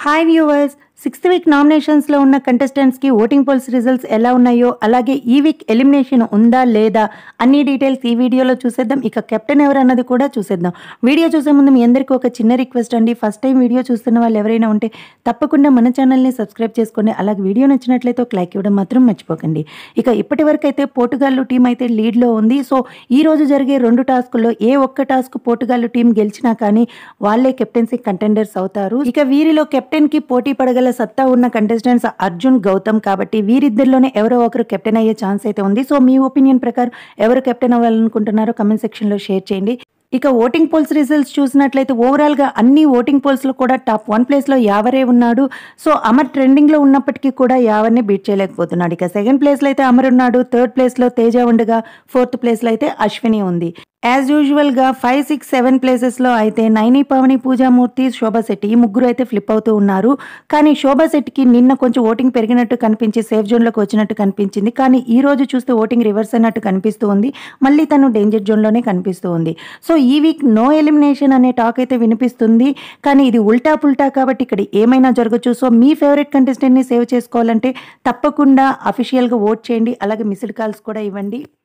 hi viewers sixth week నామినేషన్స్లో ఉన్న కంటెస్టెంట్స్కి ఓటింగ్ పోల్స్ రిజల్ట్స్ ఎలా ఉన్నాయో అలాగే ఈ వీక్ ఎలిమినేషన్ ఉందా లేదా అన్ని డీటెయిల్స్ ఈ వీడియోలో చూసేద్దాం ఇక కెప్టెన్ ఎవరన్నది కూడా చూసేద్దాం వీడియో చూసే ముందు మీ అందరికీ ఒక చిన్న రిక్వెస్ట్ అండి ఫస్ట్ టైం వీడియో చూస్తున్న వాళ్ళు ఎవరైనా ఉంటే తప్పకుండా మన ఛానల్ని సబ్స్క్రైబ్ చేసుకోండి అలాగే వీడియో నచ్చినట్లయితే ఒక లైక్ ఇవ్వడం మాత్రం మర్చిపోకండి ఇక ఇప్పటి వరకు అయితే పోర్టుగాల్ టీం అయితే లీడ్లో ఉంది సో ఈ రోజు జరిగే రెండు టాస్కుల్లో ఏ ఒక్క టాస్క్ పోర్టుగాల్ టీం గెలిచినా కానీ వాళ్ళే కెప్టెన్సీ కంటెండర్స్ అవుతారు ఇక వీరిలో కెప్టెన్ కి పోటీ పడగల సత్తా ఉన్న కంటెస్టెంట్స్ అర్జున్ గౌతమ్ కాబట్టి వీరిద్దరిలోనే ఎవరో ఒకరు కెప్టెన్ అయ్యే ఛాన్స్ అయితే ఉంది సో మీ ఒపీనియన్ ప్రకారం ఎవరు కెప్టెన్ అవ్వాలనుకుంటున్నారో కమెంట్ సెక్షన్ లో షేర్ చేయండి ఇక ఓటింగ్ పోల్స్ రిజల్ట్స్ చూసినట్లయితే ఓవరాల్ గా అన్ని ఓటింగ్ పోల్స్ లో కూడా టాప్ వన్ ప్లేస్ లో యావరే ఉన్నాడు సో అమర్ ట్రెండింగ్ లో ఉన్నప్పటికీ కూడా యావర్ని బీట్ చేయలేకపోతున్నాడు ఇక సెకండ్ ప్లేస్ లో అయితే అమర్ ఉన్నాడు థర్డ్ ప్లేస్ లో తేజ ఉండగా ఫోర్త్ ప్లేస్ లో అయితే అశ్విని ఉంది యాజ్ యూజువల్ గా ఫైవ్ సిక్స్ సెవెన్ ప్లేసెస్ లో అయితే నైని పవని పూజామూర్తి శోభా శెట్టి ఈ ముగ్గురు అయితే ఫ్లిప్ అవుతూ ఉన్నారు కానీ శోభా శెట్టికి నిన్న కొంచెం ఓటింగ్ పెరిగినట్టు కనిపించి సేఫ్ జోన్ లోకి వచ్చినట్టు కనిపించింది కానీ ఈ రోజు చూస్తే ఓటింగ్ రివర్స్ అయినట్టు కనిపిస్తూ ఉంది మళ్ళీ తను డేంజర్ జోన్ లోనే కనిపిస్తూ ఉంది సో ఈ వీక్ నో ఎలిమినేషన్ అనే టాక్ అయితే వినిపిస్తుంది కానీ ఇది ఉల్టా పుల్టా కాబట్టి ఇక్కడ ఏమైనా జరగచ్చు సో మీ ఫేవరెట్ కంటెస్టెంట్ ని సేవ్ చేసుకోవాలంటే తప్పకుండా అఫీషియల్ గా ఓట్ చేయండి అలాగే మిస్డ్ కాల్స్ కూడా ఇవ్వండి